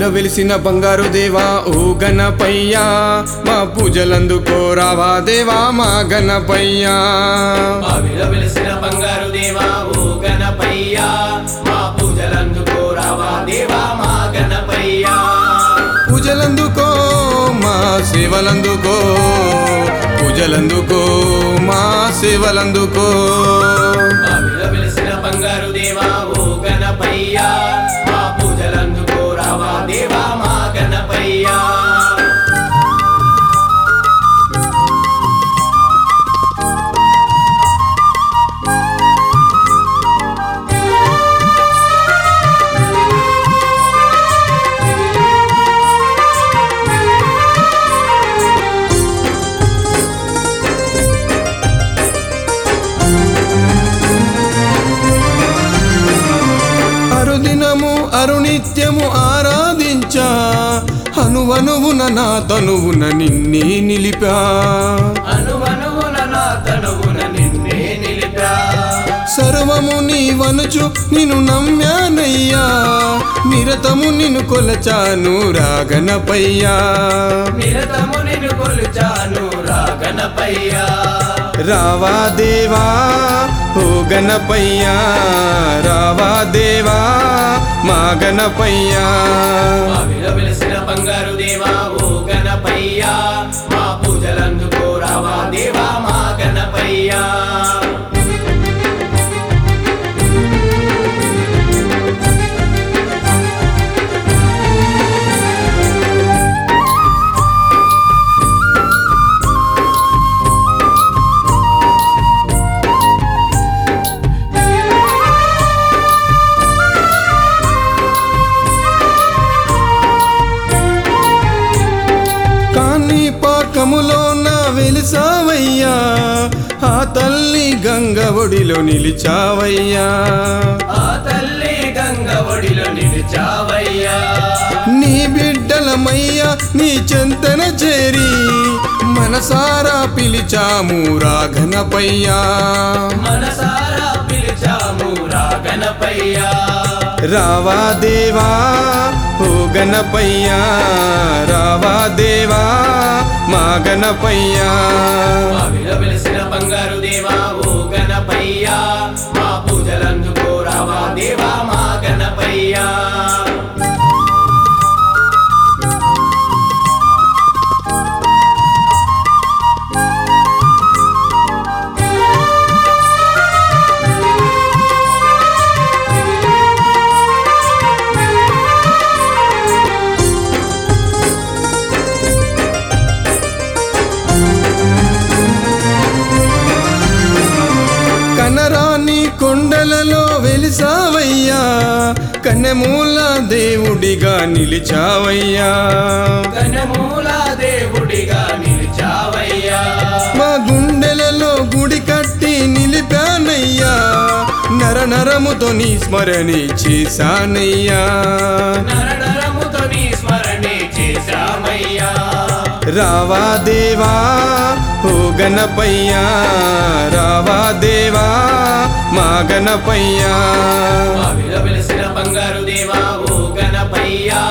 బావిలో వెలిసిన బంగారు దేవా ఓ గణపయ్యా మా పూజలందుకో రావా దేవా మా గణపయ్యా బావిలో వెలిసిన బంగారు దేవా ఓ గణపయ్యా మా పూజలందుకో రావా దేవా మా గణపయ్యా పూజలందుకో మా సేవలందుకో పూజలందుకో మా సేవలందుకో బావిలో వెలిసిన బంగారు దేవా ఓ గణపయ్యా మా పూజలందుకో రావా దేవా మా గణపయ్యా అరుదినము అరునిత్యము ఆరాధించా అనువనువున నా తనువున నిన్నే నిలిపా అనువనువున నా తనువున నిన్నే నిలిపా సర్వము నీ వనుచు నిన్ను నమ్మానయ్యా నిరతము నిన్ను కొలచాను రాగనపయ్యా నిరతము నిన్ను కొలుచాను రా గణపయ్యా రావా దేవా ఓ గణపయ్యా రావా దేవా మా గణపయ్యా బావిలో వెలిసిన బంగారు దేవా ఓ గణపయ్యా మా పూజలందుకో రావా దేవా మా గణపయ్యా కానీ పాకములో నా వెలిసావయ్యా ఆ తల్లి గంగ ఒడిలో నిలిచావయ్యా ఆ తల్లి గంగ ఒడిలో నిలిచావయ్యా నీ బిడ్డలమయ్యా నీ చెంతన చేరి మనసారా పిలిచాము రాఘనపయ్యా మనసారా పిలిచాము రా గణపయ్యా రావా దేవా ఓ గణపయ్యా రావా దేవా మా గణపయ్యా బావిలో వెలిసిన బంగారు దేవా ఓ గణపయ్యా మా పూజలందుకో రావా దేవా మా గణపయ్యా కనరాని కొండలలో వెలిసావయ్యా కన్నెమూల దేవుడిగా నిలిచావయ్యా కనమూల దేవుడిగా నిలిచావయ్యా మా గుండెలలో గుడి కట్టి నిలిపానయ్యా నర నరముతో నీ స్మరణి చేశానయ్యా నరనరముతో నీ స్మరణే చేశామయ్యా రావా దేవా ఓ గణపయ్యా రావా దేవా మా గణపయ్యా బావిలో వెలిసిన బంగారు దేవా ఓ గణపయ్యా